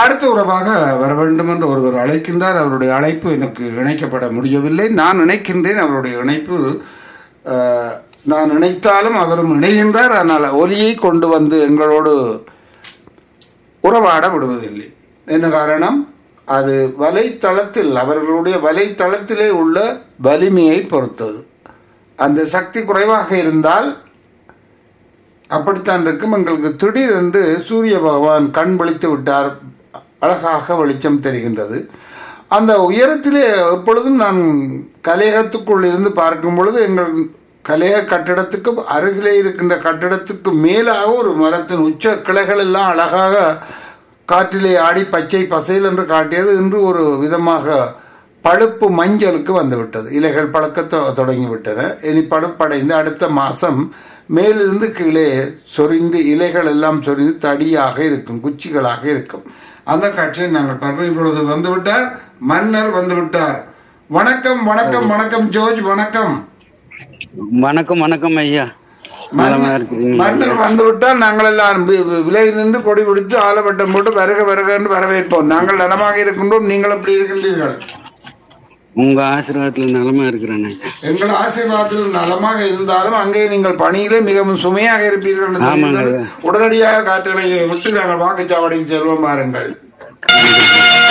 அடுத்த உறவாக வர வேண்டும் என்று ஒருவர் அழைக்கின்றார் அவருடைய அழைப்பு எனக்கு இணைக்கப்பட முடியவில்லை நான் நினைக்கின்றேன் அவருடைய இணைப்பு அஹ், நான் நினைத்தாலும் அவரும் இணைகின்றார் ஆனால் ஒலியை கொண்டு வந்து எங்களோடு உறவாட விடுவதில்லை என்ன காரணம் அது வலைத்தளத்தில் அவர்களுடைய வலைத்தளத்திலே உள்ள வலிமையை பொறுத்தது அந்த சக்தி குறைவாக இருந்தால் அப்படித்தான் இருக்கும் எங்களுக்கு திடீரென்று சூரிய பகவான் கண் விழித்து விட்டார் அழகாக வெளிச்சம் தெரிகின்றது அந்த உயரத்திலே எப்பொழுதும் நான் கலையகத்துக்குள் இருந்து பார்க்கும் பொழுது எங்கள் கலையக கட்டிடத்துக்கு அருகிலே இருக்கின்ற கட்டிடத்துக்கு மேலாக ஒரு மரத்தின் உச்ச கிளைகள் எல்லாம் அழகாக காற்றிலே ஆடி பச்சை பசையில் என்று காட்டியது இன்று ஒரு விதமாக பழுப்பு மஞ்சளுக்கு வந்துவிட்டது இலைகள் பழக்க தொ- தொடங்கிவிட்டன இனி பழுப்படைந்து அடுத்த மாதம் மேலிருந்து கீழே சொரிந்து இலைகள் எல்லாம் சொரிந்து தடியாக இருக்கும் குச்சிகளாக இருக்கும் அந்த காட்சியை நாங்கள் பார்ப்போம் இப்பொழுது வந்துவிட்டார் மன்னர் வந்துவிட்டார் வணக்கம் வணக்கம் வணக்கம் ஜோர்ஜ் வணக்கம் வணக்கம் வணக்கம் ஐயா நலமா மன்னர் இருக்கிறீங்க மன்னர் வந்துவிட்டால் நாங்கள் எல்லாம் வி- வி- விலை நின்று கொடி பிடித்து ஆலவட்டம் போட்டு வருக வருக என்று வரவேற்போம் நாங்கள் நலமாக இருக்கின்றோம் நீங்கள் எப்படி இருக்கின்றீர்கள் உங்க ஆசீர்வாதத்துல நலமா இருக்கிறேன் ஐயா எங்கள் ஆசீர்வாதத்தில் நலமாக இருந்தாலும் அங்கே நீங்கள் பணியிலே மிகவும் சுமையாக இருப்பீர்கள் என்று ஆமாங்க. தெரிகிறது. உடனடியாக காற்றலை விட்டு நாங்கள் வாக்குச்சாவடிக்கு செல்வோம் பாருங்கள்